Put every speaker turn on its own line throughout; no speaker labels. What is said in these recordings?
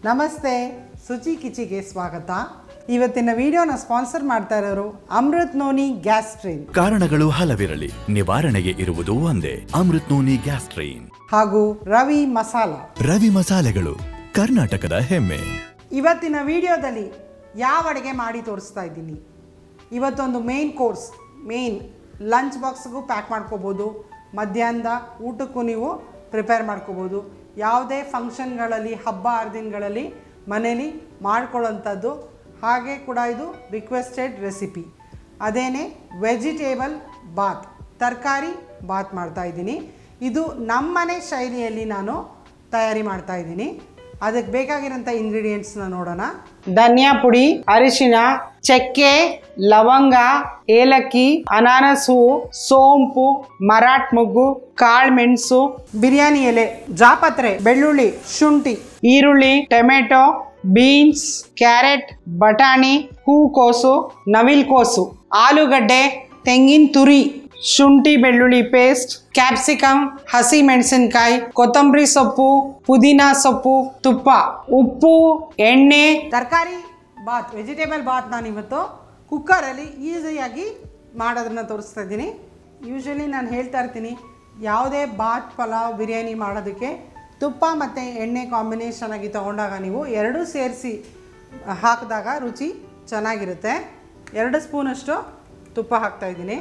ನಮಸ್ತೆ ಸುಚಿ ಕಿಚಿಗೆ ಸ್ವಾಗತ ಇವತ್ತಿನ ವಿಡಿಯೋನ ಸ್ಪಾನ್ಸರ್ ಮಾಡ್ತಾ ಇರೋರು ಅಮೃತ್ ನೋನಿ ಗ್ಯಾಸ್ ಟ್ರೈನ್
ಕಾರಣಗಳು ಹಲವಿರಲಿ ನಿವಾರಣೆಗೆ ಇರುವುದು ಒಂದೇ ಅಮೃತ್ ನೋನಿ ಗ್ಯಾಸ್ಟ್ರೈನ್
ಹಾಗೂ ರವಿ ಮಸಾಲ
ರವಿ ಮಸಾಲೆಗಳು ಕರ್ನಾಟಕದ ಹೆಮ್ಮೆ
ಇವತ್ತಿನ ವಿಡಿಯೋದಲ್ಲಿ ಯಾವ ಅಡುಗೆ ಮಾಡಿ ತೋರಿಸ್ತಾ ಇದ್ದೀನಿ ಇವತ್ತೊಂದು ಮೇನ್ ಕೋರ್ಸ್ ಮೇನ್ ಲಂಚ್ ಬಾಕ್ಸ್ಗೂ ಪ್ಯಾಕ್ ಮಾಡ್ಕೋಬೋದು ಮಧ್ಯಾಹ್ನದ ಊಟಕ್ಕೂ ನೀವು ಪ್ರಿಪೇರ್ ಮಾಡ್ಕೋಬೋದು ಯಾವುದೇ ಫಂಕ್ಷನ್ಗಳಲ್ಲಿ ಹಬ್ಬ ಹರಿದಿನಗಳಲ್ಲಿ ಮನೇಲಿ ಮಾಡ್ಕೊಳ್ಳೋಂಥದ್ದು ಹಾಗೆ ಕೂಡ ಇದು ರಿಕ್ವೆಸ್ಟೆಡ್ ರೆಸಿಪಿ ಅದೇನೇ ವೆಜಿಟೇಬಲ್ ಬಾತ್ ತರಕಾರಿ ಬಾತ್ ಮಾಡ್ತಾ ಇದ್ದೀನಿ ಇದು ನಮ್ಮನೆ ಶೈಲಿಯಲ್ಲಿ ನಾನು ತಯಾರಿ ಮಾಡ್ತಾ ಇದ್ದೀನಿ ಅದಕ್ಕೆ ಬೇಕಾಗಿರೋಂಥ ಇಂಗ್ರೀಡಿಯೆಂಟ್ಸ್ನ ನೋಡೋಣ ಧನಿಯಾ ಪುಡಿ ಅರಿಶಿನ ಚಕ್ಕೆ ಲವಂಗ ಏಲಕ್ಕಿ ಅನಾನಸ್ ಹೂವು ಸೋಂಪು ಮರಾಠ್ ಮೊಗ್ಗು ಕಾಳುಮೆಣಸು ಬಿರಿಯಾನಿ ಎಲೆ ಜಾಪತ್ರೆ ಬೆಳ್ಳುಳ್ಳಿ ಶುಂಠಿ ಈರುಳ್ಳಿ ಟೊಮೆಟೊ ಬೀನ್ಸ್ ಕ್ಯಾರೆಟ್ ಬಟಾಣಿ ಹೂಕೋಸು ನವಿಲ್ಕೋಸು ಆಲೂಗಡ್ಡೆ ತೆಂಗಿನ ತುರಿ ಶುಂಠಿ ಬೆಳ್ಳುಳ್ಳಿ ಪೇಸ್ಟ್ ಕ್ಯಾಪ್ಸಿಕಮ್ ಹಸಿ ಮೆಣಸಿನಕಾಯಿ ಕೊತ್ತಂಬರಿ ಸೊಪ್ಪು ಪುದೀನ ಸೊಪ್ಪು ತುಪ್ಪ ಉಪ್ಪು ಎಣ್ಣೆ ತರಕಾರಿ ಬಾತ್ ವೆಜಿಟೇಬಲ್ ಬಾತ್ ನಾನು ಇವತ್ತು ಕುಕ್ಕರಲ್ಲಿ ಈಸಿಯಾಗಿ ಮಾಡೋದನ್ನ ತೋರಿಸ್ತಾ ಇದ್ದೀನಿ ಯೂಶ್ವಲಿ ನಾನು ಹೇಳ್ತಾ ಇರ್ತೀನಿ ಯಾವುದೇ ಬಾತ್ ಪಲಾವ್ ಬಿರಿಯಾನಿ ಮಾಡೋದಕ್ಕೆ ತುಪ್ಪ ಮತ್ತು ಎಣ್ಣೆ ಕಾಂಬಿನೇಷನ್ ಆಗಿ ತೊಗೊಂಡಾಗ ನೀವು ಎರಡೂ ಸೇರಿಸಿ ಹಾಕಿದಾಗ ರುಚಿ ಚೆನ್ನಾಗಿರುತ್ತೆ ಎರಡು ಸ್ಪೂನಷ್ಟು ತುಪ್ಪ ಹಾಕ್ತಾ ಇದ್ದೀನಿ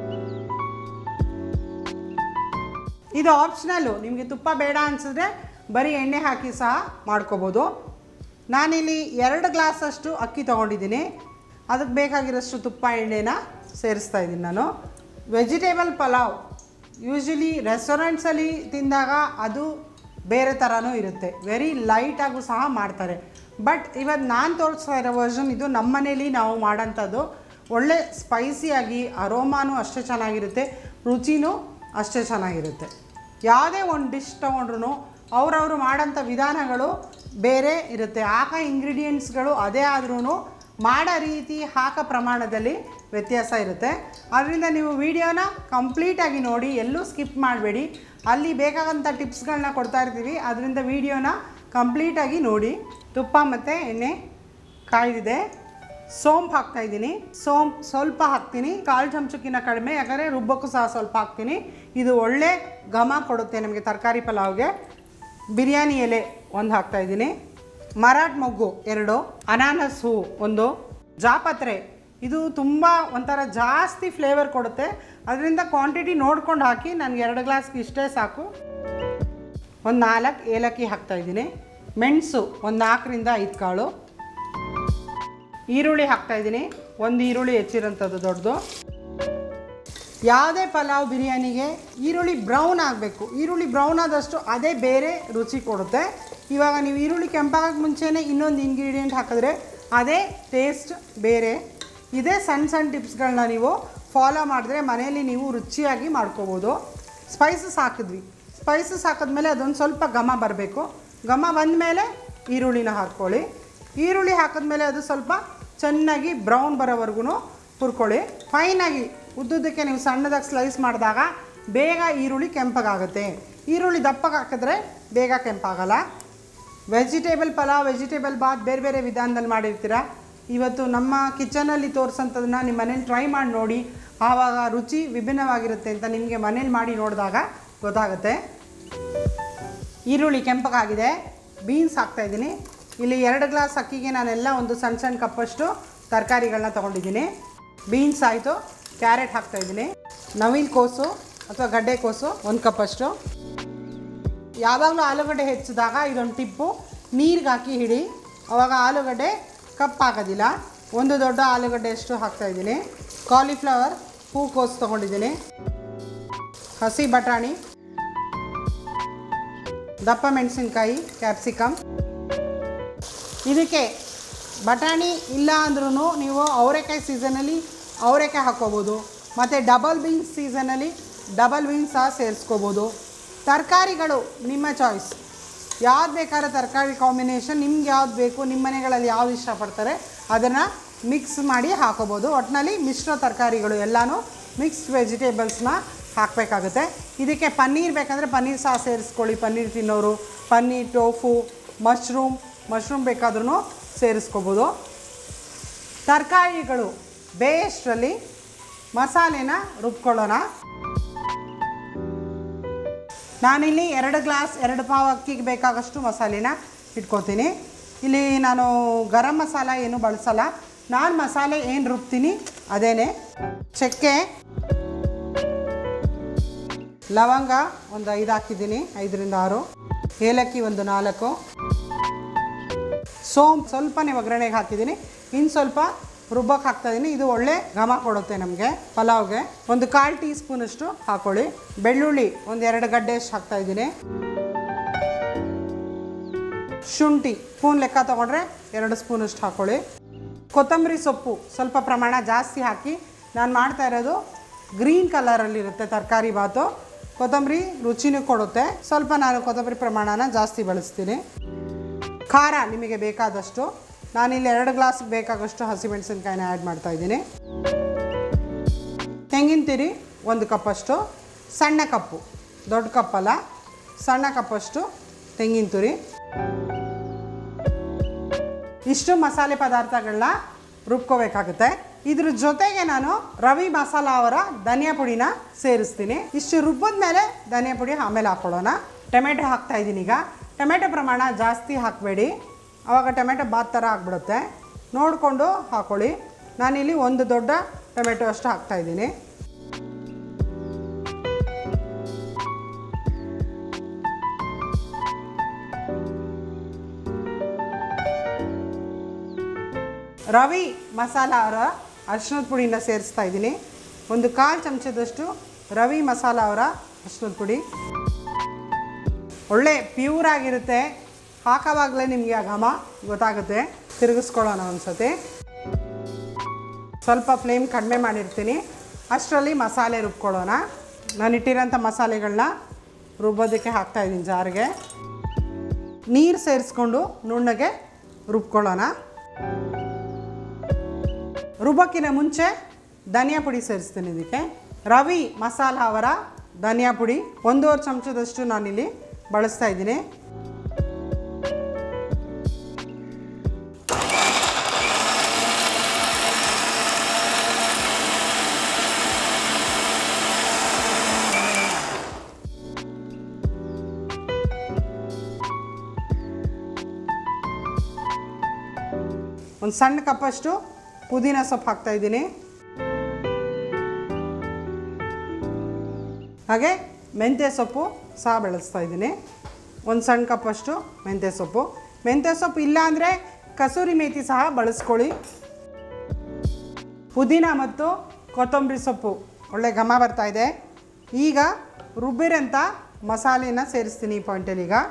ಇದು ಆಪ್ಷನಲ್ಲು ನಿಮಗೆ ತುಪ್ಪ ಬೇಡ ಅನಿಸಿದ್ರೆ ಬರೀ ಎಣ್ಣೆ ಹಾಕಿ ಸಹ ಮಾಡ್ಕೋಬೋದು ನಾನಿಲ್ಲಿ ಎರಡು ಗ್ಲಾಸಷ್ಟು ಅಕ್ಕಿ ತೊಗೊಂಡಿದ್ದೀನಿ ಅದಕ್ಕೆ ಬೇಕಾಗಿರೋಷ್ಟು ತುಪ್ಪ ಎಣ್ಣೆನ ಸೇರಿಸ್ತಾ ಇದ್ದೀನಿ ನಾನು ವೆಜಿಟೇಬಲ್ ಪಲಾವ್ ಯೂಶ್ವಲಿ ರೆಸ್ಟೋರೆಂಟ್ಸಲ್ಲಿ ತಿಂದಾಗ ಅದು ಬೇರೆ ಥರನೂ ಇರುತ್ತೆ ವೆರಿ ಲೈಟಾಗೂ ಸಹ ಮಾಡ್ತಾರೆ ಬಟ್ ಇವತ್ತು ನಾನು ತೋರಿಸ್ತಾ ಇರೋ ವರ್ಷನ್ ಇದು ನಮ್ಮ ಮನೇಲಿ ನಾವು ಮಾಡೋಂಥದ್ದು ಒಳ್ಳೆ ಸ್ಪೈಸಿಯಾಗಿ ಅರೋಮಾನು ಅಷ್ಟೇ ಚೆನ್ನಾಗಿರುತ್ತೆ ರುಚಿನೂ ಅಷ್ಟೇ ಚೆನ್ನಾಗಿರುತ್ತೆ ಯಾವುದೇ ಒಂದು ಡಿಶ್ ತೊಗೊಂಡ್ರು ಅವ್ರವರು ಮಾಡೋಂಥ ವಿಧಾನಗಳು ಬೇರೆ ಇರುತ್ತೆ ಹಾಕೋ ಇಂಗ್ರೀಡಿಯೆಂಟ್ಸ್ಗಳು ಅದೇ ಆದ್ರೂ ಮಾಡೋ ರೀತಿ ಹಾಕೋ ಪ್ರಮಾಣದಲ್ಲಿ ವ್ಯತ್ಯಾಸ ಇರುತ್ತೆ ಅದರಿಂದ ನೀವು ವಿಡಿಯೋನ ಕಂಪ್ಲೀಟಾಗಿ ನೋಡಿ ಎಲ್ಲೂ ಸ್ಕಿಪ್ ಮಾಡಬೇಡಿ ಅಲ್ಲಿ ಬೇಕಾದಂಥ ಟಿಪ್ಸ್ಗಳನ್ನ ಕೊಡ್ತಾ ಇರ್ತೀವಿ ಅದರಿಂದ ವಿಡಿಯೋನ ಕಂಪ್ಲೀಟಾಗಿ ನೋಡಿ ತುಪ್ಪ ಮತ್ತು ಎಣ್ಣೆ ಕಾಯ್ದಿದೆ ಸೋಂಪು ಹಾಕ್ತಾ ಇದ್ದೀನಿ ಸೋಂಪು ಸ್ವಲ್ಪ ಹಾಕ್ತೀನಿ ಕಾಲು ಚಮಚಕ್ಕಿಂತ ಕಡಿಮೆ ಯಾಕಂದರೆ ರುಬ್ಬಕ್ಕೂ ಸಹ ಸ್ವಲ್ಪ ಹಾಕ್ತೀನಿ ಇದು ಒಳ್ಳೆ ಘಮ ಕೊಡುತ್ತೆ ನಮಗೆ ತರಕಾರಿ ಪಲಾವ್ಗೆ ಬಿರಿಯಾನಿ ಎಲೆ ಒಂದು ಹಾಕ್ತಾ ಇದ್ದೀನಿ ಮರಾಠ್ ಮೊಗ್ಗು ಎರಡು ಅನಾನಸ್ ಹೂ ಒಂದು ಜಾಪತ್ರೆ ಇದು ತುಂಬ ಒಂಥರ ಜಾಸ್ತಿ ಫ್ಲೇವರ್ ಕೊಡುತ್ತೆ ಅದರಿಂದ ಕ್ವಾಂಟಿಟಿ ನೋಡ್ಕೊಂಡು ಹಾಕಿ ನನಗೆ ಎರಡು ಗ್ಲಾಸ್ಗೆ ಇಷ್ಟೇ ಸಾಕು ಒಂದು ನಾಲ್ಕು ಏಲಕ್ಕಿ ಹಾಕ್ತಾ ಇದ್ದೀನಿ ಮೆಣಸು ಒಂದು ನಾಲ್ಕರಿಂದ ಐದು ಕಾಳು ಈರುಳ್ಳಿ ಹಾಕ್ತಾ ಇದ್ದೀನಿ ಒಂದು ಈರುಳ್ಳಿ ಹೆಚ್ಚಿರೋಂಥದ್ದು ದೊಡ್ಡದು ಯಾವುದೇ ಪಲಾವ್ ಬಿರಿಯಾನಿಗೆ ಈರುಳ್ಳಿ ಬ್ರೌನ್ ಆಗಬೇಕು ಈರುಳ್ಳಿ ಬ್ರೌನ್ ಆದಷ್ಟು ಅದೇ ಬೇರೆ ರುಚಿ ಕೊಡುತ್ತೆ ಇವಾಗ ನೀವು ಈರುಳ್ಳಿ ಕೆಂಪಾಗಕ್ಕೆ ಮುಂಚೆನೇ ಇನ್ನೊಂದು ಇಂಗ್ರೀಡಿಯೆಂಟ್ ಹಾಕಿದ್ರೆ ಅದೇ ಟೇಸ್ಟ್ ಬೇರೆ ಇದೇ ಸಣ್ಣ ಸಣ್ಣ ಟಿಪ್ಸ್ಗಳನ್ನ ನೀವು ಫಾಲೋ ಮಾಡಿದ್ರೆ ಮನೆಯಲ್ಲಿ ನೀವು ರುಚಿಯಾಗಿ ಮಾಡ್ಕೋಬೋದು ಸ್ಪೈಸಸ್ ಹಾಕಿದ್ವಿ ಸ್ಪೈಸಸ್ ಹಾಕಿದ್ಮೇಲೆ ಅದೊಂದು ಸ್ವಲ್ಪ ಘಮ ಬರಬೇಕು ಘಮ ಬಂದಮೇಲೆ ಈರುಳ್ಳಿನ ಹಾಕ್ಕೊಳ್ಳಿ ಈರುಳ್ಳಿ ಹಾಕಿದ್ಮೇಲೆ ಅದು ಸ್ವಲ್ಪ ಚೆನ್ನಾಗಿ ಬ್ರೌನ್ ಬರೋವರೆಗೂ ಹುರ್ಕೊಳ್ಳಿ ಫೈನಾಗಿ ಉದ್ದುದಕ್ಕೆ ನೀವು ಸಣ್ಣದಾಗಿ ಸ್ಲೈಸ್ ಮಾಡಿದಾಗ ಬೇಗ ಈರುಳ್ಳಿ ಕೆಂಪಗಾಗುತ್ತೆ ಈರುಳ್ಳಿ ದಪ್ಪಗೆ ಹಾಕಿದ್ರೆ ಬೇಗ ಕೆಂಪಾಗಲ್ಲ ವೆಜಿಟೇಬಲ್ ಪಲಾವ್ ವೆಜಿಟೇಬಲ್ ಬಾತ್ ಬೇರೆ ಬೇರೆ ವಿಧಾನದಲ್ಲಿ ಮಾಡಿರ್ತೀರ ಇವತ್ತು ನಮ್ಮ ಕಿಚನಲ್ಲಿ ತೋರಿಸೋಂಥದ್ದನ್ನ ನಿಮ್ಮ ಮನೇಲಿ ಟ್ರೈ ಮಾಡಿ ನೋಡಿ ಆವಾಗ ರುಚಿ ವಿಭಿನ್ನವಾಗಿರುತ್ತೆ ಅಂತ ನಿಮಗೆ ಮನೇಲಿ ಮಾಡಿ ನೋಡಿದಾಗ ಗೊತ್ತಾಗುತ್ತೆ ಈರುಳ್ಳಿ ಕೆಂಪಗಾಗಿದೆ ಬೀನ್ಸ್ ಹಾಕ್ತಾಯಿದ್ದೀನಿ ಇಲ್ಲಿ ಎರಡು ಗ್ಲಾಸ್ ಅಕ್ಕಿಗೆ ನಾನೆಲ್ಲ ಒಂದು ಸಣ್ಣ ಸಣ್ಣ ಕಪ್ಪಷ್ಟು ತರಕಾರಿಗಳನ್ನ ತೊಗೊಂಡಿದ್ದೀನಿ ಬೀನ್ಸ್ ಆಯಿತು ಕ್ಯಾರೆಟ್ ಹಾಕ್ತಾಯಿದ್ದೀನಿ ನವಿಲ್ ಕೋಸು ಅಥವಾ ಗಡ್ಡೆ ಕೋಸು ಒಂದು ಕಪ್ಪಷ್ಟು ಯಾವಾಗಲೂ ಆಲೂಗಡ್ಡೆ ಹೆಚ್ಚಿದಾಗ ಇದೊಂದು ಟಿಪ್ಪು ನೀರಿಗೆ ಹಾಕಿ ಹಿಡಿ ಆವಾಗ ಆಲೂಗಡ್ಡೆ ಕಪ್ಪಾಗೋದಿಲ್ಲ ಒಂದು ದೊಡ್ಡ ಆಲೂಗಡ್ಡೆಯಷ್ಟು ಹಾಕ್ತಾಯಿದ್ದೀನಿ ಕಾಲಿಫ್ಲವರ್ ಹೂಕೋಸು ತೊಗೊಂಡಿದ್ದೀನಿ ಹಸಿ ಬಟಾಣಿ ದಪ್ಪ ಮೆಣಸಿನ್ಕಾಯಿ ಕ್ಯಾಪ್ಸಿಕಮ್ ಇದಕ್ಕೆ ಬಟಾಣಿ ಇಲ್ಲ ಅಂದ್ರೂ ನೀವು ಅವರೆಕಾಯಿ ಸೀಸನಲ್ಲಿ ಅವರೆಕಾಯಿ ಹಾಕ್ಕೋಬೋದು ಮತ್ತು ಡಬಲ್ ಬೀನ್ಸ್ ಸೀಸನಲ್ಲಿ ಡಬಲ್ ಬೀನ್ಸ್ ಸಹ ಸೇರಿಸ್ಕೋಬೋದು ತರಕಾರಿಗಳು ನಿಮ್ಮ ಚಾಯ್ಸ್ ಯಾವ್ದು ಬೇಕಾದ್ರೆ ತರಕಾರಿ ಕಾಂಬಿನೇಷನ್ ನಿಮ್ಗೆ ಯಾವ್ದು ಬೇಕು ನಿಮ್ಮ ಮನೆಗಳಲ್ಲಿ ಯಾವ್ದು ಇಷ್ಟಪಡ್ತಾರೆ ಅದನ್ನು ಮಿಕ್ಸ್ ಮಾಡಿ ಹಾಕೋಬೋದು ಒಟ್ಟಿನಲ್ಲಿ ಮಿಶ್ರ ತರಕಾರಿಗಳು ಎಲ್ಲನೂ ಮಿಕ್ಸ್ಡ್ ವೆಜಿಟೇಬಲ್ಸ್ನ ಹಾಕಬೇಕಾಗುತ್ತೆ ಇದಕ್ಕೆ ಪನ್ನೀರ್ ಬೇಕಂದರೆ ಪನ್ನೀರ್ ಸಹ ಸೇರಿಸ್ಕೊಳ್ಳಿ ಪನ್ನೀರ್ ತಿನ್ನೋರು ಪನ್ನೀರ್ ಟೋಫು ಮಶ್ರೂಮ್ ಮಶ್ರೂಮ್ ಬೇಕಾದ್ರೂ ಸೇರಿಸ್ಕೋಬೋದು ತರಕಾರಿಗಳು ಬೇಸ್ಟ್ರಲ್ಲಿ ಮಸಾಲೆನ ರುಬ್ಕೊಳ್ಳೋಣ ನಾನಿಲ್ಲಿ ಎರಡು ಗ್ಲಾಸ್ ಎರಡು ಪಾವ್ ಅಕ್ಕಿಗೆ ಬೇಕಾಗಷ್ಟು ಮಸಾಲೆನ ಇಟ್ಕೋತೀನಿ ಇಲ್ಲಿ ನಾನು ಗರಂ ಮಸಾಲ ಏನು ಬಳಸಲ್ಲ ನಾನು ಮಸಾಲೆ ಏನು ರುಬ್ತೀನಿ ಅದೇನೆ ಚಕ್ಕೆ ಲವಂಗ ಒಂದು ಐದು ಹಾಕಿದ್ದೀನಿ ಐದರಿಂದ ಆರು ಏಲಕ್ಕಿ ಒಂದು ನಾಲ್ಕು ಸೋಂಪು ಸ್ವಲ್ಪನೇ ಒಗ್ಗರಣೆಗೆ ಹಾಕಿದ್ದೀನಿ ಇನ್ನು ಸ್ವಲ್ಪ ರುಬ್ಬಕ್ಕೆ ಹಾಕ್ತಾಯಿದ್ದೀನಿ ಇದು ಒಳ್ಳೆ ಘಮ ಕೊಡುತ್ತೆ ನಮಗೆ ಪಲಾವ್ಗೆ ಒಂದು ಕಾಲು ಟೀ ಸ್ಪೂನಷ್ಟು ಹಾಕೊಳ್ಳಿ ಬೆಳ್ಳುಳ್ಳಿ ಒಂದು ಎರಡು ಗಡ್ಡೆಯಷ್ಟು ಹಾಕ್ತಾಯಿದ್ದೀನಿ ಶುಂಠಿ ಸ್ಪೂನ್ ಲೆಕ್ಕ ತೊಗೊಂಡ್ರೆ ಎರಡು ಸ್ಪೂನಷ್ಟು ಹಾಕೊಳ್ಳಿ ಕೊತ್ತಂಬರಿ ಸೊಪ್ಪು ಸ್ವಲ್ಪ ಪ್ರಮಾಣ ಜಾಸ್ತಿ ಹಾಕಿ ನಾನು ಮಾಡ್ತಾ ಇರೋದು ಗ್ರೀನ್ ಕಲರಲ್ಲಿರುತ್ತೆ ತರಕಾರಿ ಬಾತು ಕೊತ್ತಂಬರಿ ರುಚಿನೂ ಕೊಡುತ್ತೆ ಸ್ವಲ್ಪ ನಾನು ಕೊತ್ತಂಬರಿ ಪ್ರಮಾಣನ ಜಾಸ್ತಿ ಬಳಸ್ತೀನಿ ಖಾರ ನಿಮಗೆ ಬೇಕಾದಷ್ಟು ನಾನಿಲ್ಲಿ ಎರಡು ಗ್ಲಾಸ್ ಬೇಕಾಗಷ್ಟು ಹಸಿಮೆಣಸಿನ್ಕಾಯಿನ ಆ್ಯಡ್ ಮಾಡ್ತಾ ಇದ್ದೀನಿ ತೆಂಗಿನ ತಿರಿ ಒಂದು ಕಪ್ಪಷ್ಟು ಸಣ್ಣ ಕಪ್ಪು ದೊಡ್ಡ ಕಪ್ಪಲ್ಲ ಸಣ್ಣ ಕಪ್ಪಷ್ಟು ತೆಂಗಿನ ತುರಿ ಇಷ್ಟು ಮಸಾಲೆ ಪದಾರ್ಥಗಳನ್ನ ರುಬ್ಕೋಬೇಕಾಗುತ್ತೆ ಇದ್ರ ಜೊತೆಗೆ ನಾನು ರವಿ ಮಸಾಲ ಅವರ ಧನಿಯಾ ಪುಡಿನ ಸೇರಿಸ್ತೀನಿ ಇಷ್ಟು ರುಬ್ಬಿದ ಮೇಲೆ ಧನಿಯಾ ಪುಡಿ ಆಮೇಲೆ ಹಾಕ್ಕೊಳ್ಳೋಣ ಟೊಮೆಟೊ ಹಾಕ್ತಾ ಇದ್ದೀನಿ ಈಗ ಟೊಮೆಟೊ ಪ್ರಮಾಣ ಜಾಸ್ತಿ ಹಾಕಬೇಡಿ ಆವಾಗ ಟೊಮೆಟೊ ಬಾತ್ ಥರ ಆಗಿಬಿಡುತ್ತೆ ನೋಡಿಕೊಂಡು ಹಾಕ್ಕೊಳ್ಳಿ ನಾನಿಲ್ಲಿ ಒಂದು ದೊಡ್ಡ ಟೊಮೆಟೊ ಅಷ್ಟು ಹಾಕ್ತಾ ಇದ್ದೀನಿ ರವಿ ಮಸಾಲ ಅವರ ಅರ್ಶಿನದ ಪುಡಿನ ಸೇರಿಸ್ತಾ ಇದ್ದೀನಿ ಒಂದು ಕಾಲು ಚಮಚದಷ್ಟು ರವಿ ಮಸಾಲ ಅವರ ಅರ್ಶಿನದ ಪುಡಿ ಒಳ್ಳೆ ಪ್ಯೂರ್ ಆಗಿರುತ್ತೆ ಹಾಕೋವಾಗಲೇ ನಿಮಗೆ ಆ ಘಮ ಗೊತ್ತಾಗುತ್ತೆ ತಿರುಗಿಸ್ಕೊಳ್ಳೋಣ ಒಂದ್ಸತಿ ಸ್ವಲ್ಪ ಫ್ಲೇಮ್ ಕಡಿಮೆ ಮಾಡಿರ್ತೀನಿ ಅಷ್ಟರಲ್ಲಿ ಮಸಾಲೆ ರುಬ್ಕೊಳ್ಳೋಣ ನಾನು ಇಟ್ಟಿರೋಂಥ ಮಸಾಲೆಗಳನ್ನ ರುಬ್ಬೋದಕ್ಕೆ ಹಾಕ್ತಾಯಿದ್ದೀನಿ ಜಾರಿಗೆ ನೀರು ಸೇರಿಸ್ಕೊಂಡು ನುಣ್ಣಗೆ ರುಬ್ಕೊಳ್ಳೋಣ ರುಬ್ಬಕ್ಕಿನ ಮುಂಚೆ ಧನಿಯಾ ಪುಡಿ ಸೇರಿಸ್ತೀನಿ ಇದಕ್ಕೆ ರವಿ ಮಸಾಲ ಅವರ ಧನಿಯಾ ಪುಡಿ ಒಂದೂವರೆ ಚಮಚದಷ್ಟು ನಾನಿಲ್ಲಿ ಬಳಸ್ತಾ ಇದ್ದೀನಿ ಒಂದು ಸಣ್ಣ ಕಪ್ಪಷ್ಟು ಪುದೀನ ಸೊಪ್ಪು ಹಾಕ್ತಾ ಇದ್ದೀನಿ ಹಾಗೆ ಮೆಂತ್ಯ ಸೊಪ್ಪು ಸಹ ಬೆಳೆಸ್ತಾ ಇದ್ದೀನಿ ಒಂದು ಸಣ್ಣ ಕಪ್ಪಷ್ಟು ಮೆಂತ್ಯ ಸೊಪ್ಪು ಮೆಂತ್ಯ ಸೊಪ್ಪು ಇಲ್ಲ ಅಂದರೆ ಕಸೂರಿ ಮೇಥಿ ಸಹ ಬಳಸ್ಕೊಳ್ಳಿ ಪುದೀನ ಮತ್ತು ಕೊತ್ತಂಬರಿ ಸೊಪ್ಪು ಒಳ್ಳೆ ಘಮ ಬರ್ತಾ ಇದೆ ಈಗ ರುಬ್ಬಿರಂಥ ಮಸಾಲೆನ ಸೇರಿಸ್ತೀನಿ ಈ ಪಾಯಿಂಟಲ್ಲಿ ಈಗ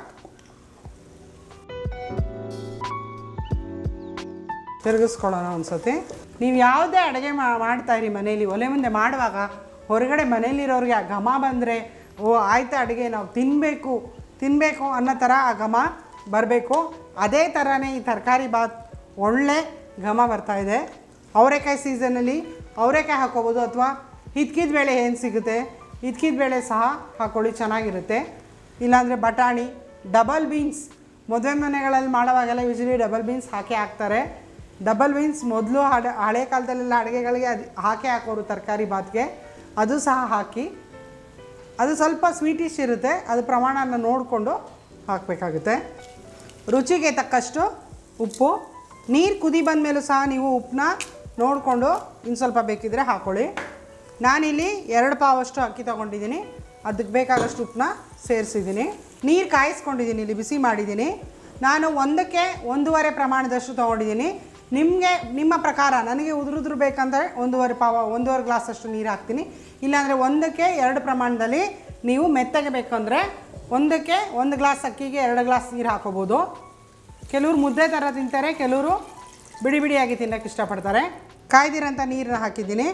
ತಿರುಗಿಸ್ಕೊಳ್ಳೋಣ ಒಂದ್ಸತಿ ನೀವು ಯಾವುದೇ ಅಡುಗೆ ಮಾಡ್ತಾ ಇರಿ ಮನೇಲಿ ಒಲೆ ಮುಂದೆ ಮಾಡುವಾಗ ಹೊರಗಡೆ ಮನೇಲಿರೋರಿಗೆ ಆ ಘಮ ಬಂದರೆ ಓ ಆಯ್ತಾ ಅಡುಗೆ ನಾವು ತಿನ್ನಬೇಕು ತಿನ್ನಬೇಕು ಅನ್ನೋ ಥರ ಆ ಘಮ ಬರಬೇಕು ಅದೇ ಥರನೇ ಈ ತರಕಾರಿ ಬಾತ್ ಒಳ್ಳೆ ಘಮ ಬರ್ತಾ ಇದೆ ಅವರೆಕಾಯಿ ಸೀಸನಲ್ಲಿ ಅವರೆಕಾಯಿ ಹಾಕೋಬೋದು ಅಥವಾ ಹಿದ್ಕಿದ ಬೇಳೆ ಏನು ಸಿಗುತ್ತೆ ಹಿದ್ಕಿದ ಬೇಳೆ ಸಹ ಹಾಕ್ಕೊಳ್ಳಿ ಚೆನ್ನಾಗಿರುತ್ತೆ ಇಲ್ಲಾಂದರೆ ಬಟಾಣಿ ಡಬಲ್ ಬೀನ್ಸ್ ಮದುವೆ ಮನೆಗಳಲ್ಲಿ ಮಾಡೋವಾಗೆಲ್ಲ ಯೂಶ್ವಲಿ ಡಬಲ್ ಬೀನ್ಸ್ ಹಾಕಿ ಹಾಕ್ತಾರೆ ಡಬಲ್ ಬೀನ್ಸ್ ಮೊದಲು ಹಳೆ ಹಳೆ ಕಾಲದಲ್ಲೆಲ್ಲ ಅಡುಗೆಗಳಿಗೆ ಅದು ಹಾಕೇ ಹಾಕೋರು ತರಕಾರಿ ಬಾತ್ಗೆ ಅದು ಸಹ ಹಾಕಿ ಅದು ಸ್ವಲ್ಪ ಸ್ವೀಟಿಶ್ ಇರುತ್ತೆ ಅದು ಪ್ರಮಾಣನ ನೋಡಿಕೊಂಡು ಹಾಕಬೇಕಾಗುತ್ತೆ ರುಚಿಗೆ ತಕ್ಕಷ್ಟು ಉಪ್ಪು ನೀರು ಕುದಿ ಬಂದ ಮೇಲೂ ಸಹ ನೀವು ಉಪ್ಪನ್ನ ನೋಡಿಕೊಂಡು ಇನ್ನು ಸ್ವಲ್ಪ ಬೇಕಿದ್ದರೆ ಹಾಕ್ಕೊಳ್ಳಿ ನಾನಿಲ್ಲಿ ಎರಡು ಪಾವಷ್ಟು ಅಕ್ಕಿ ತೊಗೊಂಡಿದ್ದೀನಿ ಅದಕ್ಕೆ ಬೇಕಾಗಷ್ಟು ಉಪ್ಪನ್ನ ಸೇರಿಸಿದ್ದೀನಿ ನೀರು ಕಾಯಿಸ್ಕೊಂಡಿದ್ದೀನಿ ಇಲ್ಲಿ ಬಿಸಿ ಮಾಡಿದ್ದೀನಿ ನಾನು ಒಂದಕ್ಕೆ ಒಂದೂವರೆ ಪ್ರಮಾಣದಷ್ಟು ತೊಗೊಂಡಿದ್ದೀನಿ ನಿಮಗೆ ನಿಮ್ಮ ಪ್ರಕಾರ ನನಗೆ ಉದುರುದ್ರು ಬೇಕಂದರೆ ಒಂದೂವರೆ ಪಾವ ಒಂದೂವರೆ ಗ್ಲಾಸಷ್ಟು ನೀರು ಹಾಕ್ತೀನಿ ಇಲ್ಲಾಂದರೆ ಒಂದಕ್ಕೆ ಎರಡು ಪ್ರಮಾಣದಲ್ಲಿ ನೀವು ಮೆತ್ತಗೆ ಬೇಕಂದರೆ ಒಂದಕ್ಕೆ ಒಂದು ಗ್ಲಾಸ್ ಅಕ್ಕಿಗೆ ಎರಡು ಗ್ಲಾಸ್ ನೀರು ಹಾಕೋಬೋದು ಕೆಲವರು ಮುದ್ದೆ ಥರ ತಿಂತಾರೆ ಕೆಲವರು ಬಿಡಿ ಬಿಡಿಯಾಗಿ ತಿನ್ನೋಕ್ಕೆ ಇಷ್ಟಪಡ್ತಾರೆ ಕಾಯ್ದಿರೋಂಥ ನೀರನ್ನ ಹಾಕಿದ್ದೀನಿ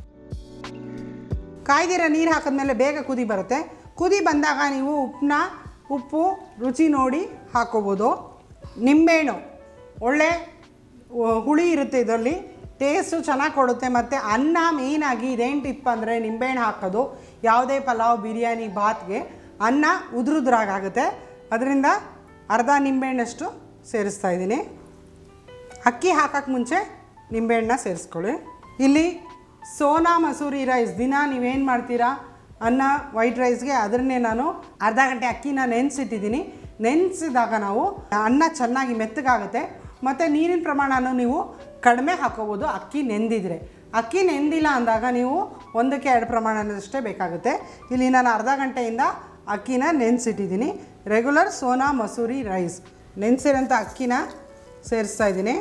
ಕಾಯ್ದಿರೋ ನೀರು ಹಾಕಿದ್ಮೇಲೆ ಬೇಗ ಕುದಿ ಬರುತ್ತೆ ಕುದಿ ಬಂದಾಗ ನೀವು ಉಪ್ಪನ್ನ ಉಪ್ಪು ರುಚಿ ನೋಡಿ ಹಾಕ್ಕೋಬೋದು ನಿಂಬೆಹಣ್ಣು ಒಳ್ಳೆ ಉ- ಹುಳಿ ಇರುತ್ತೆ ಇದರಲ್ಲಿ ಟೇಸ್ಟು ಚೆನ್ನಾಗಿ ಕೊಡುತ್ತೆ ಮತ್ತು ಅನ್ನ ಮೇಯ್ನಾಗಿ ಇದೇನು ಟಿಪ್ ಅಂದರೆ ನಿಂಬೆಹಣ್ಣು ಹಾಕೋದು ಯಾವುದೇ ಪಲಾವ್ ಬಿರಿಯಾನಿ ಬಾತ್ಗೆ ಅನ್ನ ಉದುರುದ್ರಾಗುತ್ತೆ ಅದರಿಂದ ಅರ್ಧ ನಿಂಬೆಹಣ್ಣಷ್ಟು ಸೇರಿಸ್ತಾ ಇದ್ದೀನಿ ಅಕ್ಕಿ ಹಾಕಕ್ಕೆ ಮುಂಚೆ ನಿಂಬೆಹಣ್ಣ ಸೇರಿಸ್ಕೊಳ್ಳಿ ಇಲ್ಲಿ ಸೋನಾ ಮಸೂರಿ ರೈಸ್ ದಿನ ನೀವೇನು ಮಾಡ್ತೀರಾ ಅನ್ನ ವೈಟ್ ರೈಸ್ಗೆ ಅದನ್ನೇ ನಾನು ಅರ್ಧ ಗಂಟೆ ಅಕ್ಕಿನ ನೆನೆಸಿಟ್ಟಿದ್ದೀನಿ ನೆನೆಸಿದಾಗ ನಾವು ಅನ್ನ ಚೆನ್ನಾಗಿ ಮೆತ್ತಗಾಗುತ್ತೆ ಮತ್ತು ನೀರಿನ ಪ್ರಮಾಣನೂ ನೀವು ಕಡಿಮೆ ಹಾಕೋಬೋದು ಅಕ್ಕಿ ನೆಂದಿದ್ರೆ ಅಕ್ಕಿ ನೆಂದಿಲ್ಲ ಅಂದಾಗ ನೀವು ಒಂದಕ್ಕೆ ಎರಡು ಪ್ರಮಾಣದಷ್ಟೇ ಬೇಕಾಗುತ್ತೆ ಇಲ್ಲಿ ನಾನು ಅರ್ಧ ಗಂಟೆಯಿಂದ ಅಕ್ಕಿನ ನೆನೆಸಿಟ್ಟಿದ್ದೀನಿ ರೆಗ್ಯುಲರ್ ಸೋನಾ ಮಸೂರಿ ರೈಸ್ ನೆನೆಸಿರೋಂಥ ಅಕ್ಕಿನ ಸೇರಿಸ್ತಾ ಇದ್ದೀನಿ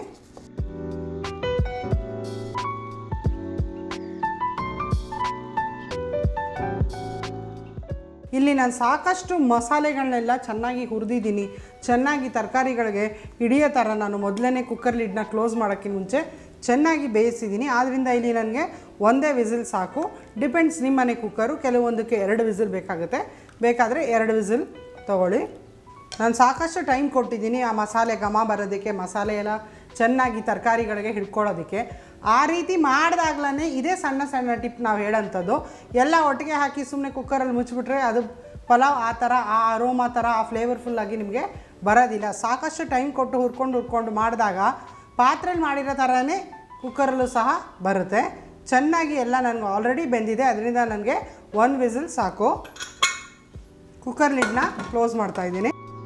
ಇಲ್ಲಿ ನಾನು ಸಾಕಷ್ಟು ಮಸಾಲೆಗಳನ್ನೆಲ್ಲ ಚೆನ್ನಾಗಿ ಹುರಿದಿದ್ದೀನಿ ಚೆನ್ನಾಗಿ ತರಕಾರಿಗಳಿಗೆ ಹಿಡಿಯೋ ಥರ ನಾನು ಮೊದಲನೇ ಕುಕ್ಕರ್ ಲಿಡ್ನ ಕ್ಲೋಸ್ ಮಾಡೋಕ್ಕಿಂತ ಮುಂಚೆ ಚೆನ್ನಾಗಿ ಬೇಯಿಸಿದ್ದೀನಿ ಆದ್ದರಿಂದ ಇಲ್ಲಿ ನನಗೆ ಒಂದೇ ವಿಸಿಲ್ ಸಾಕು ಡಿಪೆಂಡ್ಸ್ ನಿಮ್ಮ ಮನೆ ಕುಕ್ಕರು ಕೆಲವೊಂದಕ್ಕೆ ಎರಡು ವಿಸಿಲ್ ಬೇಕಾಗುತ್ತೆ ಬೇಕಾದರೆ ಎರಡು ವಿಸಿಲ್ ತೊಗೊಳ್ಳಿ ನಾನು ಸಾಕಷ್ಟು ಟೈಮ್ ಕೊಟ್ಟಿದ್ದೀನಿ ಆ ಮಸಾಲೆ ಘಮ ಬರೋದಕ್ಕೆ ಮಸಾಲೆ ಎಲ್ಲ ಚೆನ್ನಾಗಿ ತರಕಾರಿಗಳಿಗೆ ಹಿಡ್ಕೊಳ್ಳೋದಕ್ಕೆ ಆ ರೀತಿ ಮಾಡಿದಾಗ್ಲೇ ಇದೇ ಸಣ್ಣ ಸಣ್ಣ ಟಿಪ್ ನಾವು ಹೇಳೋಂಥದ್ದು ಎಲ್ಲ ಒಟ್ಟಿಗೆ ಹಾಕಿ ಸುಮ್ಮನೆ ಕುಕ್ಕರಲ್ಲಿ ಮುಚ್ಚಿಬಿಟ್ರೆ ಅದು ಪಲಾವ್ ಆ ಥರ ಆ ಅರೋಮಾ ಥರ ಆ ಫ್ಲೇವರ್ಫುಲ್ಲಾಗಿ ನಿಮಗೆ ಬರೋದಿಲ್ಲ ಸಾಕಷ್ಟು ಟೈಮ್ ಕೊಟ್ಟು ಹುರ್ಕೊಂಡು ಹುರ್ಕೊಂಡು ಮಾಡಿದಾಗ ಪಾತ್ರೆಲಿ ಮಾಡಿರೋ ಥರನೇ ಕುಕ್ಕರಲ್ಲೂ ಸಹ ಬರುತ್ತೆ ಚೆನ್ನಾಗಿ ಎಲ್ಲ ನನಗೆ ಆಲ್ರೆಡಿ ಬೆಂದಿದೆ ಅದರಿಂದ ನನಗೆ ಒಂದು ವಿಸಿಲ್ ಸಾಕು ಕುಕ್ಕರ್ ಲಿಡ್ನ ಕ್ಲೋಸ್ ಮಾಡ್ತಾ ಇದ್ದೀನಿ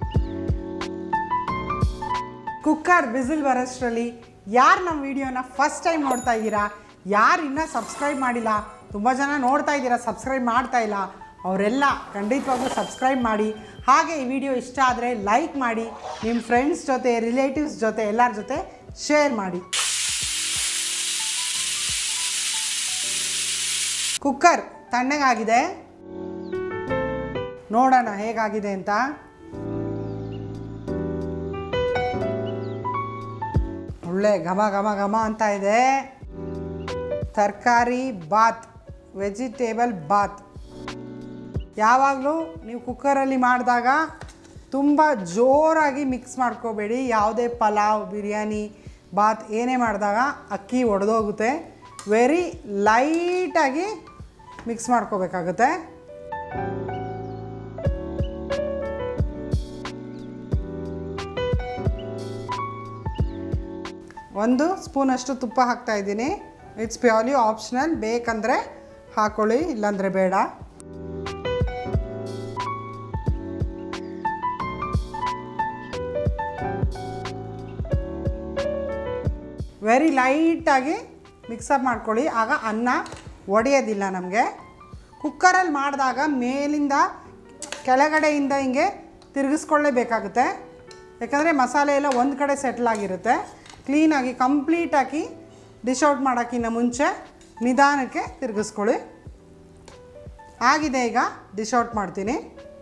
ಕುಕ್ಕರ್ ವಿಸಿಲ್ ಬರೋಷ್ಟರಲ್ಲಿ ಯಾರು ನಮ್ಮ ವಿಡಿಯೋನ ಫಸ್ಟ್ ಟೈಮ್ ನೋಡ್ತಾ ಇದ್ದೀರಾ ಯಾರು ಇನ್ನೂ ಸಬ್ಸ್ಕ್ರೈಬ್ ಮಾಡಿಲ್ಲ ತುಂಬ ಜನ ನೋಡ್ತಾ ಇದ್ದೀರಾ ಸಬ್ಸ್ಕ್ರೈಬ್ ಮಾಡ್ತಾ ಇಲ್ಲ ಅವರೆಲ್ಲ ಖಂಡಿತವಾಗ್ಲೂ ಸಬ್ಸ್ಕ್ರೈಬ್ ಮಾಡಿ ಹಾಗೆ ಈ ವಿಡಿಯೋ ಇಷ್ಟ ಆದರೆ ಲೈಕ್ ಮಾಡಿ ನಿಮ್ಮ ಫ್ರೆಂಡ್ಸ್ ಜೊತೆ ರಿಲೇಟಿವ್ಸ್ ಜೊತೆ ಎಲ್ಲರ ಜೊತೆ ಶೇರ್ ಮಾಡಿ ಕುಕ್ಕರ್ ತಣ್ಣಗಾಗಿದೆ ನೋಡೋಣ ಹೇಗಾಗಿದೆ ಅಂತ ಒಳ್ಳೆ ಘಮ ಘಮ ಘಮ ಅಂತ ಇದೆ ತರಕಾರಿ ಬಾತ್ ವೆಜಿಟೇಬಲ್ ಬಾತ್ ಯಾವಾಗಲೂ ನೀವು ಕುಕ್ಕರಲ್ಲಿ ಮಾಡಿದಾಗ ತುಂಬ ಜೋರಾಗಿ ಮಿಕ್ಸ್ ಮಾಡ್ಕೋಬೇಡಿ ಯಾವುದೇ ಪಲಾವ್ ಬಿರಿಯಾನಿ ಬಾತ್ ಏನೇ ಮಾಡಿದಾಗ ಅಕ್ಕಿ ಒಡೆದೋಗುತ್ತೆ ವೆರಿ ಲೈಟಾಗಿ ಮಿಕ್ಸ್ ಮಾಡ್ಕೋಬೇಕಾಗುತ್ತೆ ಒಂದು ಸ್ಪೂನಷ್ಟು ತುಪ್ಪ ಹಾಕ್ತಾ ಇದ್ದೀನಿ ಇಟ್ಸ್ ಪ್ಯೂರ್ಲಿ ಆಪ್ಷನಲ್ ಬೇಕಂದರೆ ಹಾಕೊಳ್ಳಿ ಇಲ್ಲಾಂದರೆ ಬೇಡ ವೆರಿ ಲೈಟಾಗಿ ಮಿಕ್ಸಪ್ ಮಾಡ್ಕೊಳ್ಳಿ ಆಗ ಅನ್ನ ಒಡೆಯೋದಿಲ್ಲ ನಮಗೆ ಕುಕ್ಕರಲ್ಲಿ ಮಾಡಿದಾಗ ಮೇಲಿಂದ ಕೆಳಗಡೆಯಿಂದ ಹಿಂಗೆ ತಿರುಗಿಸ್ಕೊಳ್ಳೇಬೇಕಾಗುತ್ತೆ ಯಾಕಂದರೆ ಮಸಾಲೆ ಎಲ್ಲ ಒಂದು ಕಡೆ ಸೆಟ್ಲ್ ಆಗಿರುತ್ತೆ ಕ್ಲೀನಾಗಿ ಕಂಪ್ಲೀಟಾಗಿ ಡಿಶ್ ಔಟ್ ಮಾಡೋಕ್ಕಿಂತ ಮುಂಚೆ ನಿಧಾನಕ್ಕೆ ತಿರುಗಿಸ್ಕೊಳ್ಳಿ ಆಗಿದೆ ಈಗ ಡಿಶ್ ಔಟ್ ಮಾಡ್ತೀನಿ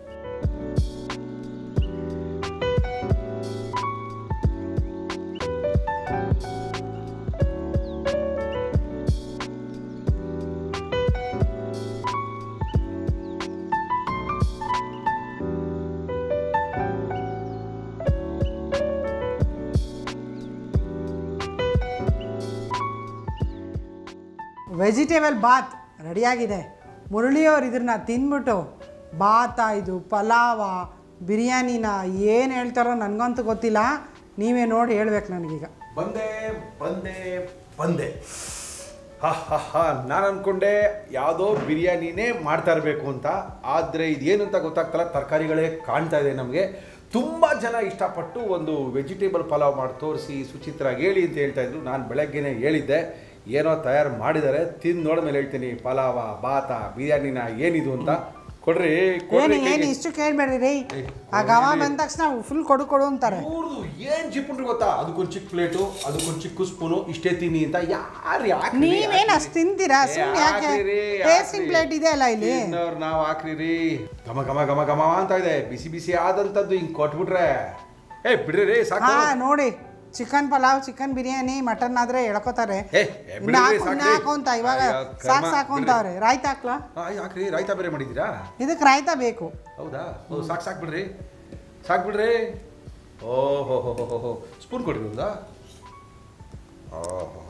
ವೆಜಿಟೇಬಲ್ ಬಾತ್ ರೆಡಿಯಾಗಿದೆ ಮುರಳಿಯವ್ರು ಇದನ್ನ ತಿಂದ್ಬಿಟ್ಟು ಬಾತ ಇದು ಪಲಾವ ಬಿರಿಯಾನಿನ ಏನು ಹೇಳ್ತಾರೋ ನನಗಂತೂ ಗೊತ್ತಿಲ್ಲ ನೀವೇ ನೋಡಿ ಹೇಳ್ಬೇಕು ನನಗೀಗ
ಬಂದೆ ಬಂದೆ ಬಂದೆ ಹಾ ಹಾ ಹಾ ನಾನು ಅನ್ಕೊಂಡೆ ಯಾವುದೋ ಬಿರಿಯಾನಿನೇ ಮಾಡ್ತಾ ಇರಬೇಕು ಅಂತ ಆದರೆ ಇದೇನು ಅಂತ ಗೊತ್ತಾಗ್ತಲ್ಲ ತರಕಾರಿಗಳೇ ಕಾಣ್ತಾ ಇದೆ ನಮಗೆ ತುಂಬ ಜನ ಇಷ್ಟಪಟ್ಟು ಒಂದು ವೆಜಿಟೇಬಲ್ ಪಲಾವ್ ಮಾಡಿ ತೋರಿಸಿ ಸುಚಿತ್ರ ಹೇಳಿ ಅಂತ ಹೇಳ್ತಾ ಇದ್ರು ನಾನು ಬೆಳಗ್ಗೆನೇ ಹೇಳಿದ್ದೆ ಏನೋ ತಯಾರು ಮಾಡಿದ್ದಾರೆ ತಿಂದು ನೋಡ್ಮೇಲೆ ಹೇಳ್ತೀನಿ ಪಲಾವ ಬಾತ ಬಿರಿಯಾನಿನ ಏನಿದು ಅಂತ ಕೊಡ್ರಿ
ಏನು
ಕೊಡ್ರಿ
ಏನು
ಕೈಗೆ.
ಇಷ್ಟು ಕೇಳಬೇಡ್ರಿ ರೀ
ಏಯ್,
ಆ ಗಮ ಬಂದ ತಕ್ಷಣ ಫುಲ್ ಕೊಡು ಕೊಡು ಅಂತಾರೆ
ಇವ್ರದು ಏನ್ ಜಿಪ್ಪುಂಡ್ರಿ ಗೊತ್ತಾ ಅದಕ್ಕೊಂದು ಚಿಕ್ಕ ಪ್ಲೇಟು ಅದಕ್ಕೊಂದು ಚಿಕ್ಕ ಸ್ಪೂನು ಇಷ್ಟೇ ತಿನ್ನಿ ಅಂತ ಯಾರು ಯಾಕೆ
ನೀವೇನು ಅಷ್ಟು ತಿಂತೀರಾ ಸುಮ್ಮನೆ ಯಾಕೆ ಟೇಸ್ಟಿಂಗ್ ಪ್ಲೇಟ್ ಇದೆ ಅಲ್ಲ ಇಲ್ಲಿ
ನಾವು ಹಾಕ್ರಿ ರೀ ಘಮ ಘಮ ಘಮ ಘಮ ಅಂತ ಇದೆ ಬಿಸಿ ಬಿಸಿ ಆದಂತದ್ದು ಹಿಂಗ್ ಕೊಟ್ಬಿಟ್ರೆ ಏ ಬಿಡ್ರಿ ರೀ ಸಾಕು
ಹಾ ನೋಡಿ chicken pulao chicken biryani mutton ಆದ್ರೆ ಎಳ್ಕೊತಾರೆ
ಏ, ಏ,
ಇನ್ನು
ಬಿಡ್ರಿ,
ಹಾಕು, ಇನ್ನು
ಸಾಕ್ರಿ.
ಹಾಕು ಅಂತ ಇವಾಗ
ಅಯ್ಯೋ, ಕರ್ಮ,
ಸಾಕು ಸಾಕು ಅಂತವ್ರೆ ರಾಯ್ತ ಹಾಕ್ಲಾ
ಆ, ಯಾಕ್ರಿ ರಾಯ್ತ ಬೇರೆ ಮಾಡಿದ್ದೀರಾ
ಇದಕ್ಕೆ ರಾಯ್ತ ಬೇಕು
ಹೌದಾ ಓ ಸಾಕು ಸಾಕು ಬಿಡ್ರಿ ಸಾಕು ಬಿಡ್ರಿ ಓ ಹೋ ಹೋ ಹೋ ಹೋ ಹೋ ಸ್ಪೂನ್ ಕೊಡ್ರಿ ಹೌದಾ ಓಹೋ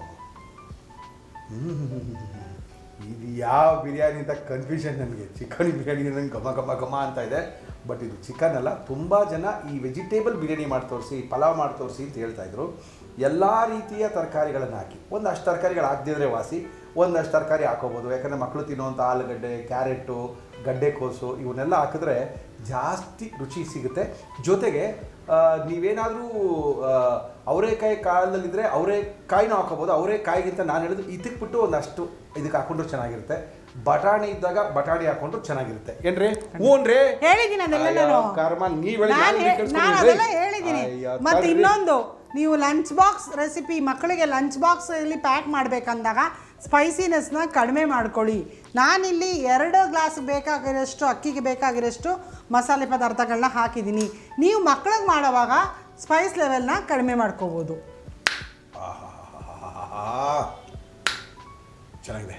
ಇದು ಯಾವ ಬಿರಿಯಾನಿ ಅಂತ ಕನ್ಫ್ಯೂಷನ್ ನನಗೆ ಚಿಕನ್ ಬಿರಿಯಾನಿ ನಂಗೆ ಘಮ ಘಮ ಘಮ ಅಂತ ಇದೆ ಬಟ್ ಇದು ಚಿಕನ್ ಅಲ್ಲ ತುಂಬ ಜನ ಈ ವೆಜಿಟೇಬಲ್ ಬಿರಿಯಾನಿ ಮಾಡಿ ತೋರಿಸಿ ಪಲಾವ್ ಮಾಡಿ ತೋರಿಸಿ ಅಂತ ಹೇಳ್ತಾ ಇದ್ರು ಎಲ್ಲ ರೀತಿಯ ತರಕಾರಿಗಳನ್ನು ಹಾಕಿ ಒಂದಷ್ಟು ತರಕಾರಿಗಳು ಹಾಕ್ದಿದ್ರೆ ವಾಸಿ ಒಂದಷ್ಟು ತರಕಾರಿ ಹಾಕೋಬೋದು ಯಾಕಂದರೆ ಮಕ್ಕಳು ತಿನ್ನುವಂಥ ಆಲೂಗಡ್ಡೆ ಕ್ಯಾರೆಟು ಗಡ್ಡೆಕೋಸು ಇವನ್ನೆಲ್ಲ ಹಾಕಿದ್ರೆ ಜಾಸ್ತಿ ರುಚಿ ಸಿಗುತ್ತೆ ಜೊತೆಗೆ ಆ, ನೀವೇನಾದರೂ ಅವರೇಕಾಯಿ ಕಾಲದಲ್ಲಿದ್ದರೆ ಅವರೇಕಾಯಿನೂ ಹಾಕೋಬೋದು ಅವರೇಕಾಯಿಗಿಂತ ನಾನು ಹೇಳಿದ್ರು ಇದಕ್ಕೆ ಒಂದಷ್ಟು ಇದಕ್ಕೆ ಹಾಕೊಂಡ್ರು ಚೆನ್ನಾಗಿರುತ್ತೆ ಬಟಾಣಿ ಇದ್ದಾಗ ಬಟಾಣಿ ಹಾಕೊಂಡ್ರು ಚೆನ್ನಾಗಿರುತ್ತೆ ಏನ್ರಿ ಹ್ಞೂನ್ರಿ
ಹೇಳಿದ್ದೀನಿ ಅದೆಲ್ಲ
ಅಯ್ಯೋ,
ನಾನು
ಕರ್ಮ, ನೀವ್ ಹೇಳಿದ್ದು
ನಾನು
ನಾನು
ಹೇ-
ಕೇಳಿಸ್ಕೊಂಡಿದ್ದೆ.
ನಾನು ಅದೆಲ್ಲ ಹೇಳಿದ್ದೀನಿ
ಅಯ್ಯೋ,
ಮತ್ತೆ
ತಡ್ರಿ.
ಇನ್ನೊಂದು ನೀವು ಲಂಚ್ ಬಾಕ್ಸ್ ರೆಸಿಪಿ ಮಕ್ಕಳಿಗೆ ಲಂಚ್ ಬಾಕ್ಸಲ್ಲಿ ಪ್ಯಾಕ್ ಮಾಡಬೇಕಂದಾಗ ಸ್ಪೈಸಿನೆಸ್ನ ಕಡಿಮೆ ಮಾಡ್ಕೊಳ್ಳಿ ನಾನಿಲ್ಲಿ ಎರಡು ಗ್ಲಾಸ್ ಬೇಕಾಗಿರೋಷ್ಟು ಅಕ್ಕಿಗೆ ಬೇಕಾಗಿರೋಷ್ಟು ಮಸಾಲೆ ಪದಾರ್ಥಗಳನ್ನ ಹಾಕಿದ್ದೀನಿ ನೀವು ಮಕ್ಕಳಿಗೆ ಮಾಡೋವಾಗ ಸ್ಪೈಸ್ ಲೆವೆಲ್ನ ಕಡಿಮೆ ಮಾಡ್ಕೋಬೋದು
ಆಹಾಹಾಹಾಹಾಹಾ. ಚೆನ್ನಾಗಿದೆ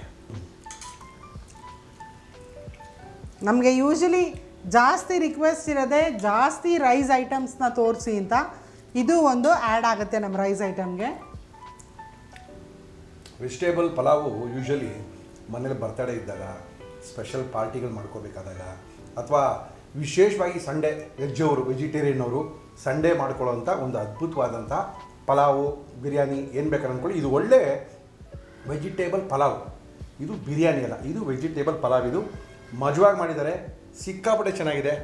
ನಮಗೆ ಯೂಶಲಿ ಜಾಸ್ತಿ ರಿಕ್ವೆಸ್ಟ್ ಇರೋದೇ ಜಾಸ್ತಿ ರೈಸ್ ಐಟಮ್ಸ್ನ ತೋರಿಸಿ ಅಂತ ಇದು ಒಂದು ಆ್ಯಡ್ ಆಗುತ್ತೆ ನಮ್ಮ ರೈಸ್ ಐಟಮ್ಗೆ
ವೆಜಿಟೇಬಲ್ ಪಲಾವು ಯೂಶಲಿ ಮನೇಲಿ ಬರ್ತಡೇ ಇದ್ದಾಗ ಸ್ಪೆಷಲ್ ಪಾರ್ಟಿಗಳು ಮಾಡ್ಕೋಬೇಕಾದಾಗ ಅಥವಾ ವಿಶೇಷವಾಗಿ ಸಂಡೇ ವೆಜ್ ಅವರು ವೆಜಿಟೇರಿಯನ್ ಅವರು ಸಂಡೇ ಮಾಡ್ಕೊಳ್ಳೋಂಥ ಒಂದು ಅದ್ಭುತವಾದಂಥ ಪಲಾವು ಬಿರಿಯಾನಿ ಏನು ಬೇಕಾದ್ರೆ ಅಂದ್ಕೊಳ್ಳಿ ಇದು ಒಳ್ಳೆ ವೆಜಿಟೇಬಲ್ ಪಲಾವ್ ಇದು ಬಿರಿಯಾನಿ ಅಲ್ಲ ಇದು ವೆಜಿಟೇಬಲ್ ಪಲಾವ್ ಇದು ಮಜವಾಗಿ ಮಾಡಿದ್ದಾರೆ ಸಿಕ್ಕಾಪಟ್ಟೆ ಚೆನ್ನಾಗಿದೆ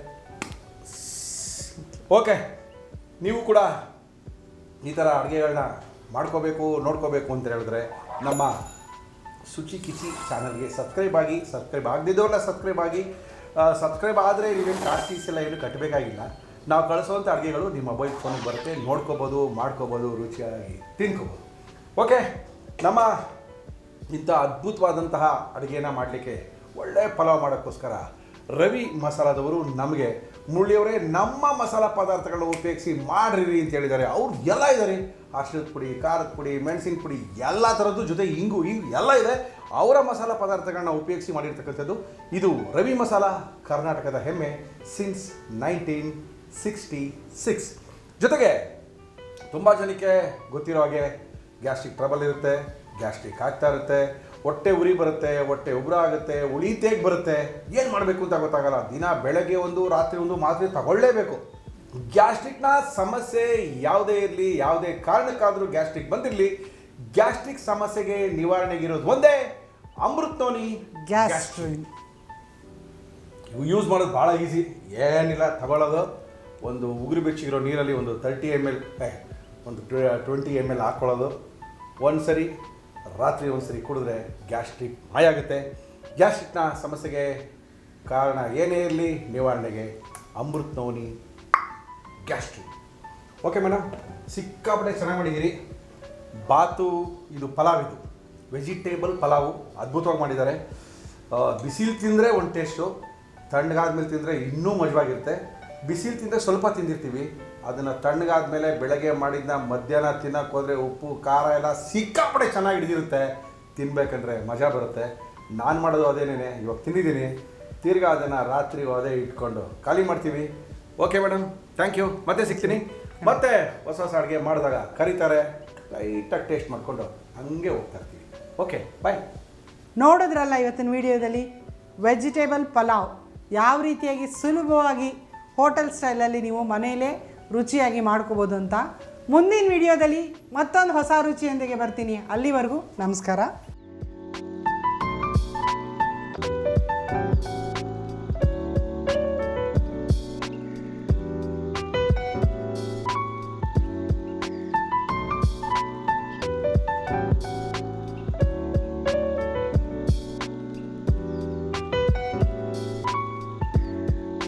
ಓಕೆ ನೀವು ಕೂಡ ಈ ಥರ ಅಡುಗೆಗಳನ್ನ ಮಾಡ್ಕೋಬೇಕು ನೋಡ್ಕೋಬೇಕು ಅಂತ ಹೇಳಿದ್ರೆ ನಮ್ಮ ಶುಚಿ ಕಿಚಿ ಚಾನಲ್ಗೆ ಸಬ್ಸ್ಕ್ರೈಬ್ ಆಗಿ ಸಬ್ಸ್ಕ್ರೈಬ್ ಆಗದಿದ್ದವ್ರನ್ನ ಸಬ್ಸ್ಕ್ರೈಬ್ ಆಗಿ ಸಬ್ಸ್ಕ್ರೈಬ್ ಆದರೆ ನೀವೇನು ಕಾಸ್ಟ್ ಫೀಸ್ ಎಲ್ಲ ಏನು ಕಟ್ಟಬೇಕಾಗಿಲ್ಲ ನಾವು ಕಳಿಸೋವಂಥ ಅಡುಗೆಗಳು ನಿಮ್ಮ ಮೊಬೈಲ್ ಫೋನಿಗೆ ಬರುತ್ತೆ ನೋಡ್ಕೋಬೋದು ಮಾಡ್ಕೋಬೋದು ರುಚಿಯಾಗಿ ತಿನ್ಕೋಬೋದು ಓಕೆ ನಮ್ಮ ಇಂಥ ಅದ್ಭುತವಾದಂತಹ ಅಡುಗೆನ ಮಾಡಲಿಕ್ಕೆ ಒಳ್ಳೆಯ ಪಲಾವ್ ಮಾಡೋಕ್ಕೋಸ್ಕರ ರವಿ ಮಸಾಲದವರು ನಮಗೆ ಮುಳ್ಳಿಯವರೇ ನಮ್ಮ ಮಸಾಲ ಪದಾರ್ಥಗಳನ್ನ ಉಪಯೋಗಿಸಿ ಮಾಡ್ರಿ ಅಂತ ಹೇಳಿದ್ದಾರೆ ಅವ್ರು ಎಲ್ಲ ಇದ್ದಾರೆ ಅರ್ಶಿಣದ ಪುಡಿ ಖಾರದ ಪುಡಿ ಮೆಣಸಿನ ಪುಡಿ ಎಲ್ಲ ಥರದ್ದು ಜೊತೆ ಇಂಗು ಇಂಗು ಎಲ್ಲ ಇದೆ ಅವರ ಮಸಾಲ ಪದಾರ್ಥಗಳನ್ನ ಉಪಯೋಗಿಸಿ ಮಾಡಿರ್ತಕ್ಕಂಥದ್ದು ಇದು ರವಿ ಮಸಾಲ ಕರ್ನಾಟಕದ ಹೆಮ್ಮೆ ಸಿನ್ಸ್ ನೈನ್ಟೀನ್ ಸಿಕ್ಸ್ಟಿ ಸಿಕ್ಸ್ ಜೊತೆಗೆ ತುಂಬ ಜನಕ್ಕೆ ಗೊತ್ತಿರೋ ಹಾಗೆ ಗ್ಯಾಸ್ಟ್ರಿಕ್ ಟ್ರಬಲ್ ಇರುತ್ತೆ ಗ್ಯಾಸ್ಟ್ರಿಕ್ ಆಗ್ತಾ ಇರುತ್ತೆ ಹೊಟ್ಟೆ ಉರಿ ಬರುತ್ತೆ ಹೊಟ್ಟೆ ಉಗುರ ಆಗುತ್ತೆ ಉಳಿತೇಗ್ ಬರುತ್ತೆ ಏನು ಮಾಡಬೇಕು ಅಂತ ಗೊತ್ತಾಗಲ್ಲ ದಿನ ಬೆಳಗ್ಗೆ ಒಂದು ರಾತ್ರಿ ಒಂದು ಮಾತ್ರೆ ತಗೊಳ್ಳೇಬೇಕು ಗ್ಯಾಸ್ಟ್ರಿಕ್ನ ಸಮಸ್ಯೆ ಯಾವುದೇ ಇರಲಿ ಯಾವುದೇ ಕಾರಣಕ್ಕಾದರೂ ಗ್ಯಾಸ್ಟ್ರಿಕ್ ಬಂದಿರಲಿ ಗ್ಯಾಸ್ಟ್ರಿಕ್ ಸಮಸ್ಯೆಗೆ ನಿವಾರಣೆಗಿರೋದು ಒಂದೇ ಅಮೃತೋನಿ
ಗ್ಯಾಸ್ಟ್ರಿನ್
ಇವು ಯೂಸ್ ಮಾಡೋದು ಭಾಳ ಈಸಿ ಏನಿಲ್ಲ ತಗೊಳ್ಳೋದು ಒಂದು ಉಗುರು ಬೆಚ್ಚಗಿರೋ ನೀರಲ್ಲಿ ಒಂದು ತರ್ಟಿ ಎಮ್ ಎಲ್ ಒಂದು ಟ್ವೆಂಟಿ ಎಮ್ ಎಲ್ ಹಾಕ್ಕೊಳ್ಳೋದು ಒಂದು ಸರಿ ರಾತ್ರಿ ಒಂದು ಸರಿ ಕುಡಿದ್ರೆ ಗ್ಯಾಸ್ಟ್ರಿಕ್ ಮಾಯ ಆಗುತ್ತೆ ಗ್ಯಾಸ್ಟ್ರಿಕ್ನ ಸಮಸ್ಯೆಗೆ ಕಾರಣ ಏನೇ ಇರಲಿ ನಿವಾರಣೆಗೆ ಅಮೃತ್ ನವನಿ ಗ್ಯಾಸ್ಟ್ರಿಕ್ ಓಕೆ ಮೇಡಮ್ ಸಿಕ್ಕಾಪಟ್ಟೆ ಚೆನ್ನಾಗಿ ಮಾಡಿದ್ದೀರಿ ಬಾತು ಇದು ಪಲಾವ್ ಇದು ವೆಜಿಟೇಬಲ್ ಪಲಾವು ಅದ್ಭುತವಾಗಿ ಮಾಡಿದ್ದಾರೆ ಬಿಸಿಲು ತಿಂದರೆ ಒಂದು ಟೇಸ್ಟು ತಣ್ಣಗಾದ್ಮೇಲೆ ತಿಂದರೆ ಇನ್ನೂ ಮಜವಾಗಿರುತ್ತೆ ಬಿಸಿಲು ತಿಂದರೆ ಸ್ವಲ್ಪ ತಿಂದಿರ್ತೀವಿ ಅದನ್ನು ತಣ್ಣಗಾದ್ಮೇಲೆ ಬೆಳಗ್ಗೆ ಮಾಡಿದ್ನ ಮಧ್ಯಾಹ್ನ ತಿನ್ನಕ್ಕೆ ಹೋದರೆ ಉಪ್ಪು ಖಾರ ಎಲ್ಲ ಸಿಕ್ಕಾಪಟ್ಟೆ ಚೆನ್ನಾಗಿ ಹಿಡಿದಿರುತ್ತೆ ತಿನ್ಬೇಕಂದ್ರೆ ಮಜಾ ಬರುತ್ತೆ ನಾನು ಮಾಡೋದು ಅದೇನೇನೆ ಇವಾಗ ತಿಂದಿದ್ದೀನಿ ತಿರ್ಗಾ ಅದನ್ನು ರಾತ್ರಿ ಅದೇ ಇಟ್ಕೊಂಡು ಖಾಲಿ ಮಾಡ್ತೀವಿ ಓಕೆ ಮೇಡಮ್ ಥ್ಯಾಂಕ್ ಯು ಮತ್ತೆ ಸಿಗ್ತೀನಿ ಮತ್ತೆ ಹೊಸ ಹೊಸ ಅಡುಗೆ ಮಾಡಿದಾಗ ಕರೀತಾರೆ ಲೈಟಾಗಿ ಟೇಸ್ಟ್ ಮಾಡಿಕೊಂಡು ಹಂಗೆ ಹೋಗ್ತಾ ಇರ್ತೀವಿ ಓಕೆ ಬಾಯ್
ನೋಡಿದ್ರಲ್ಲ ಇವತ್ತಿನ ವಿಡಿಯೋದಲ್ಲಿ ವೆಜಿಟೇಬಲ್ ಪಲಾವ್ ಯಾವ ರೀತಿಯಾಗಿ ಸುಲಭವಾಗಿ ಹೋಟೆಲ್ ಸ್ಟೈಲಲ್ಲಿ ನೀವು ಮನೆಯಲ್ಲೇ ರುಚಿಯಾಗಿ ಮಾಡ್ಕೋಬೋದು ಅಂತ ಮುಂದಿನ ವಿಡಿಯೋದಲ್ಲಿ ಮತ್ತೊಂದು ಹೊಸ ರುಚಿಯೊಂದಿಗೆ ಬರ್ತೀನಿ ಅಲ್ಲಿವರೆಗೂ ನಮಸ್ಕಾರ